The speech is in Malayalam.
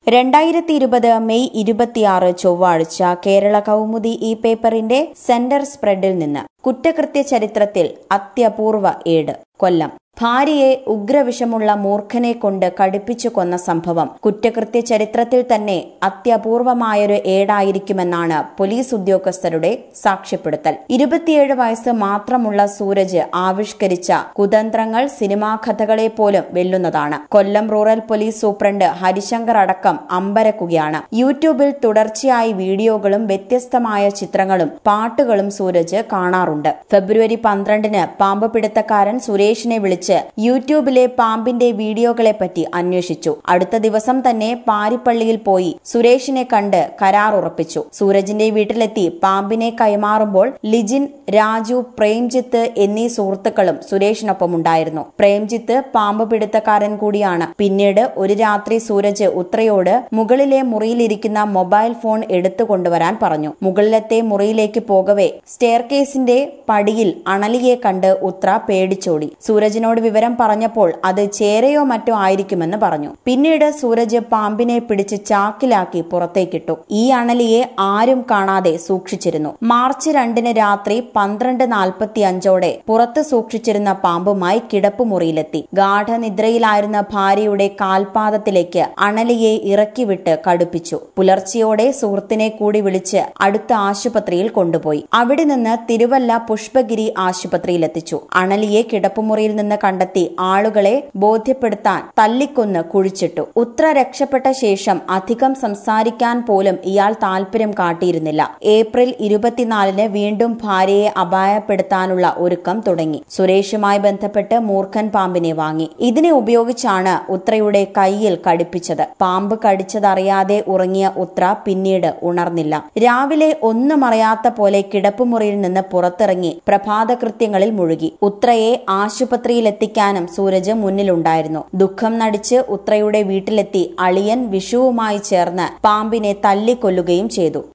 രണ്ടായിരത്തി ഇരുപത് മെയ് ഇരുപത്തിയാറ് ചൊവ്വാഴ്ച കേരള കൗമുദി ഈ പേപ്പറിന്റെ സെന്റർ സ്പ്രെഡിൽ നിന്ന് കുറ്റകൃത്യ ചരിത്രത്തിൽ അത്യപൂർവ ഏട് കൊല്ലം ഭാര്യയെ ഉഗ്രവിഷമുള്ള മൂർഖനെ കൊണ്ട് കടുപ്പിച്ചു കൊന്ന സംഭവം കുറ്റകൃത്യ ചരിത്രത്തിൽ തന്നെ അത്യപൂർവമായൊരു ഏടായിരിക്കുമെന്നാണ് പോലീസ് ഉദ്യോഗസ്ഥരുടെ സാക്ഷ്യപ്പെടുത്തൽ ഇരുപത്തിയേഴ് വയസ്സ് മാത്രമുള്ള സൂരജ് ആവിഷ്കരിച്ച കുതന്ത്രങ്ങൾ സിനിമാ കഥകളെ പോലും വെല്ലുന്നതാണ് Kollam rural police superintendent Harishankar അടക്കം അമ്പരക്കുകയാണ് യൂട്യൂബിൽ തുടർച്ചയായി വീഡിയോകളും വ്യത്യസ്തമായ ചിത്രങ്ങളും പാട്ടുകളും സൂരജ് കാണാറുണ്ട് ഫെബ്രുവരി പന്ത്രണ്ടിന് പാമ്പ് പിടുത്തക്കാരൻ സുരേഷിനെ വിളിച്ച് യൂട്യൂബിലെ പാമ്പിന്റെ വീഡിയോകളെ പറ്റി അന്വേഷിച്ചു അടുത്ത ദിവസം തന്നെ പാരിപ്പള്ളിയിൽ പോയി സുരേഷിനെ കണ്ട് കരാർ ഉറപ്പിച്ചു സൂരജിന്റെ വീട്ടിലെത്തി പാമ്പിനെ കൈമാറുമ്പോൾ ലിജിൻ രാജു പ്രേംജിത്ത് എന്നീ സുഹൃത്തുക്കളും സുരേഷിനൊപ്പം ഉണ്ടായിരുന്നു പ്രേംജിത്ത് പാമ്പ് പിടുത്തക്കാരൻ കൂടിയാണ് പിന്നീട് ഒരു രാത്രി സൂരജ് ഉത്രയോട് മുകളിലെ മുറിയിലിരിക്കുന്ന മൊബൈൽ ഫോൺ എടുത്തു കൊണ്ടുവരാൻ പറഞ്ഞു മുകളിലത്തെ മുറിയിലേക്ക് പോകവെ സ്റ്റെയർകേസിന്റെ പടിയിൽ അണലിയെ കണ്ട് ഉത്ര പേടിച്ചോടി സൂരജിനോട് വിവരം പറഞ്ഞപ്പോൾ അത് ചേരയോ മറ്റോ ആയിരിക്കുമെന്ന് പറഞ്ഞു പിന്നീട് സൂരജ് പാമ്പിനെ പിടിച്ച് ചാക്കിലാക്കി പുറത്തേക്കിട്ടു ഈ അണലിയെ ആരും കാണാതെ സൂക്ഷിച്ചിരുന്നു മാർച്ച് രണ്ടിന് രാത്രി പന്ത്രണ്ട് നാൽപ്പത്തി അഞ്ചോടെ പുറത്ത് സൂക്ഷിച്ചിരുന്ന പാമ്പുമായി കിടപ്പുമുറിയിലെത്തി ഗാഠനിദ്രയിലായിരുന്ന ഭാര്യയുടെ കാൽപാദത്തിലേക്ക് അണലിയെ ഇറക്കിവിട്ട് കടുപ്പിച്ചു പുലർച്ചെയോടെ സുഹൃത്തിനെ കൂടി വിളിച്ച് അടുത്ത ആശുപത്രിയിൽ കൊണ്ടുപോയി അവിടെ നിന്ന് തിരുവല്ല പുഷ്പഗിരി ആശുപത്രിയിലെത്തിച്ചു അണലിയെ കിടപ്പുമുറിയിൽ നിന്ന് കണ്ടെത്തി ആളുകളെ ബോധ്യപ്പെടുത്താൻ തല്ലിക്കൊന്ന് കുഴിച്ചിട്ടു ഉത്ര രക്ഷപ്പെട്ട ശേഷം അധികം സംസാരിക്കാൻ പോലും ഇയാൾ താല്പര്യം കാട്ടിയിരുന്നില്ല ഏപ്രിൽ ഇരുപത്തിനാലിന് വീണ്ടും ഭാര്യയെ അപായപ്പെടുത്താനുള്ള ഒരുക്കം തുടങ്ങി സുരേഷുമായി ബന്ധപ്പെട്ട് മൂർഖൻ പാമ്പിനെ വാങ്ങി ഇതിനെ ഉപയോഗിച്ചാണ് ഉത്രയുടെ കൈയിൽ കടിപ്പിച്ചത് പാമ്പ് കടിച്ചതറിയാതെ ഉറങ്ങിയ ഉത്ര പിന്നീട് ഉണർന്നില്ല രാവിലെ ഒന്നും അറിയാത്ത പോലെ കിടപ്പുമുറിയിൽ നിന്ന് പുറത്തിറങ്ങി പ്രഭാതകൃത്യങ്ങളിൽ മുഴുകി ഉത്രയെ ആശുപത്രിയിലെത്തിക്കാനും സൂരജ് മുന്നിലുണ്ടായിരുന്നു ദുഃഖം നടിച്ച് ഉത്രയുടെ വീട്ടിലെത്തി അളിയൻ വിഷുവുമായി ചേർന്ന് പാമ്പിനെ തല്ലിക്കൊല്ലുകയും ചെയ്തു